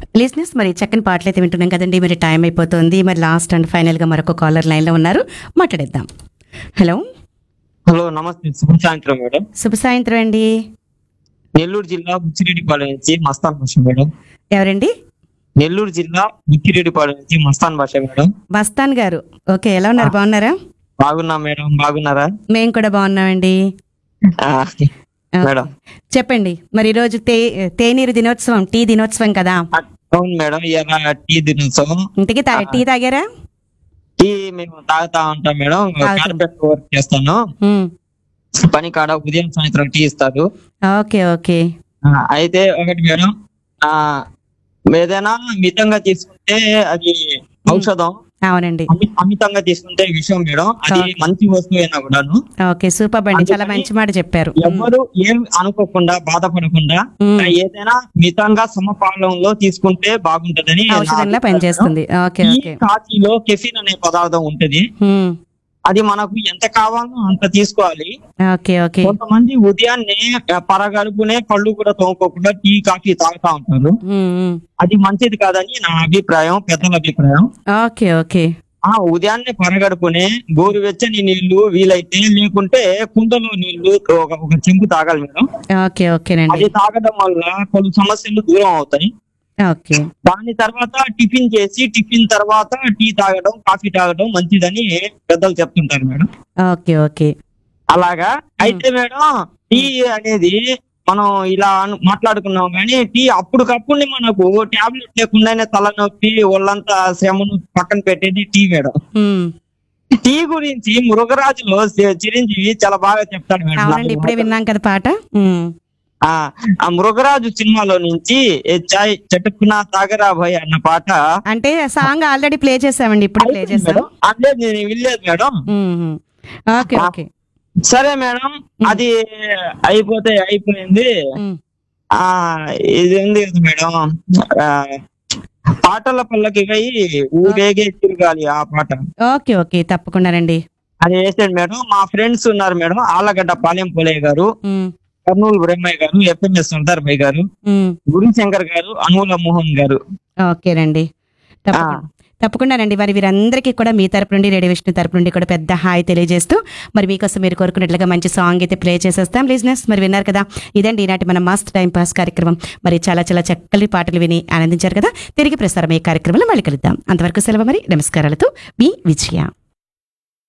లిజినెస్ మరి చక్కని పాటలు అయితే వింటున్నాం కదండి మరి టైం అయిపోతుంది మరి లాస్ట్ అండ్ ఫైనల్ గా మరొక కాలర్ లైన్ లో ఉన్నారు మాట్లాడేద్దాం హలో హలో నమస్తే శుభ సాయంత్రం మేడం శుభ సాయంత్రం అండి నెల్లూరు జిల్లా బుచ్చిరెడ్డిపాలెం నుంచి మస్తాన్ భాష మేడం ఎవరండి నెల్లూరు జిల్లా బుచ్చిరెడ్డిపాలెం నుంచి మస్తాన్ భాష మేడం మస్తాన్ గారు ఓకే ఎలా ఉన్నారు బాగున్నారా బాగున్నా మేడం బాగున్నారా మేము కూడా బాగున్నామండి ఆ, మేడం చెప్పండి మరి ఈరోజు తే తేనీరు దినోత్సవం టీ దినోత్సవం కదా అవును మేడం ఇలా టీ దినోత్సవం ఇంతకీ తా- టీ తాగారా టీ మేము తాగుతా ఉంటాం మేడం తాగుతాం. కార్పెంటర్ వర్క్ చేస్తాను ఉమ్, పని కాడ ఉదయం సాయంత్రం టీ ఇస్తారు ఓకే ఓకే ఆ, అయితే ఒకటి మేడం ఆ ఏదైనా మితంగా తీసుకుంటే అది ఔషధం అవునండి అమి- అమితంగా తీసుకుంటే విషయం మేడం అది Okay. మంచి వస్తువు అయినా కూడాను ఓకే సూపర్ అండి చాలా అందుకని మంచి మాట చెప్పారు ఎవ్వరు ఏం అనుకోకుండా బాధపడకుండా ఉమ్, ఏదైనా మితంగా సమపాలనలో తీసుకుంటే బాగుంటదని నా ఔషధంలా అభిప్రాయం. పనిచేస్తుంది ఓకే ఈ ఓకే కాఫీలో కెఫిన్ అనే పదార్థం ఉంటది ఉమ్, అది మనకు ఎంత కావాలో అంత తీసుకోవాలి ఓకే ఓకే కొంతమంది ఉదయాన్నే పరగడుపునే కళ్ళు కూడా తోముకోకుండా టీ కాఫీ తాగుతా ఉంటారు ఉమ్, ఉమ్, అది మంచిది కాదని నా అభిప్రాయం పెద్దల అభిప్రాయం ఓకే ఓకే ఆ ఉదయాన్నే పరగడుపునే గోరువెచ్చని నీళ్లు వీలైతే లేకుంటే కుండలో నీళ్లు ఒక ఒక చెంబు తాగాలి మేడం ఓకే ఓకేనండి అది తాగడం వల్ల పలు సమస్యలు దూరం అవుతాయి ఓకే దాని తర్వాత టిఫిన్ చేసి టిఫిన్ తర్వాత టీ తాగడం కాఫీ తాగడం మంచిదని పెద్దలు చెప్తుంటారు మేడం ఓకే ఓకే అలాగా అయితే మేడం టీ అనేది మనం ఇలా అను- మాట్లాడుకున్నాం కానీ టీ అప్పటికప్పుడు మనకు టాబ్లెట్ లేకుండానే తలనొప్పి ఒళ్ళంతా శ్రమను పక్కన పెట్టేది టీ మేడం ఉమ్, టీ గురించి మృగరాజులో చి- చిరంజీవి చాలా బాగా చెప్తాడు మేడం అవునండి ఇప్పుడే విన్నాం కదా పాట ఉమ్, ఆ ఆ మృగరాజు సినిమాలో నుంచి ఏ చాయ్ చటుక్కున తాగరా భయ్ అన్న పాట అంటే సాంగ్ ఆల్రెడీ ప్లే చేసామండి ఇప్పుడు ప్లే అయిపోయింది చేసాం మేడం. అదే నేను వినలేదు madam um, um. Okay okay సరే మేడం అది అయిపోతే అయిపోయింది ఉమ్, ఆ ఇది ఉంది కదా మేడం ఆ, పాటల పల్లకి పోయి ఊరేగే తిరగాలి ఆ పాట ఓకే ఓకే తప్పకుండానండి అది వేసాడు మేడం మా ఫ్రెండ్స్ ఉన్నారు మేడం ఆలగడ్డ పాలెం పోలయ్య గారు ఉమ్, కర్నూలు బ్రహ్మయ్య గారు ఎఫ్ఎంఎస్ సర్దార్ భాయ్ గారు ఉమ్. గురుశంకర్ గారు అనుల మోహన్ గారు ఓకేనండి తప్పకుండా తప్పకుండానండి మరి వీరందరికీ కూడా మీ తరపు నుండి రేడియో విష్ణు తరపు నుండి కూడా పెద్ద హాయ్ తెలియజేస్తూ మరి మీకోసం మీరు కోరుకున్నట్లుగా మంచి సాంగ్ అయితే ప్లే చేసేస్తాం లిజినెస్ మరి విన్నారు కదా ఇదండి ఈనాటి మన మస్ట్ టైం పాస్ కార్యక్రమం మరి చాలా చాలా చక్కని పాటలు విని ఆనందించారు కదా తిరిగి ప్రసారం ఈ కార్యక్రమంలో మళ్ళీ కలుద్దాం అంతవరకు సెలవు మరి నమస్కారాలతో మీ విజయ